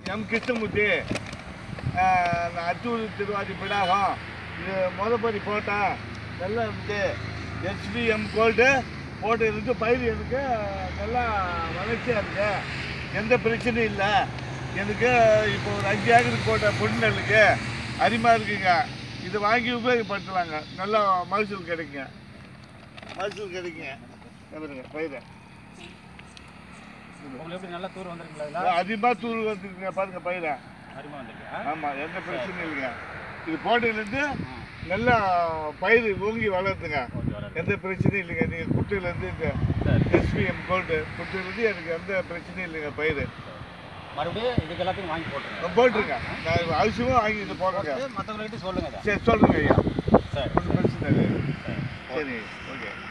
M Krishnamurthy ஆஹ், நான் அத்தூர் திருவாதி பிடாகம் இது முதப்படி போட்டேன் நல்லா இருந்துச்சு ஹெச்பிஎம் கோல்டு போட்டு இருக்கு பயிர் எனக்கு நல்லா வளர்ச்சியாக இருக்கு எந்த பிரச்சனையும் இல்லை எனக்கு இப்போ ஒரு அஞ்சு ஏக்கருக்கு போட்ட பொண்ணலுக்கு அரிமா இருக்குங்க இது வாங்கி உபயோகப்படுத்தலாங்க நல்லா மகசூல் கிடைக்குங்க மகசூல் கிடைக்குங்க பாருங்க பயிரை உங்களுக்கு எப்படி நல்லா தூர் வந்துருங்களா அதிகமாக தூள் வந்துருக்குங்க பாருங்க பயிரை அருமா வந்திருக்கா ஆமாம் எந்த பிரச்சனையும் இல்லைங்க இது போட்டதுலேருந்து நல்லா பயிர் ஓங்கி வளருதுங்க ஓகே வராது எந்த பிரச்சனையும் இல்லைங்க நீங்கள் குட்டையிலேருந்து இந்த சரி எஸ்பிஎம் கோல்டு குட்டையிலேருந்து எனக்கு எந்த பிரச்சனையும் இல்லைங்க பயிர் மறுபடியும் இதுக்கு எல்லாத்தையும் வாங்கி போட்டுருங்க போட்டுருங்க நான் அவசியமாக வாங்கி இது போடுறேங்க மற்றவங்கள்ட்ட சொல்லுங்க இதை. சரி சொல்லுங்க ஐயா சரி ஒன்றும் பிரச்சனை இல்லை சரி சரி ஓகே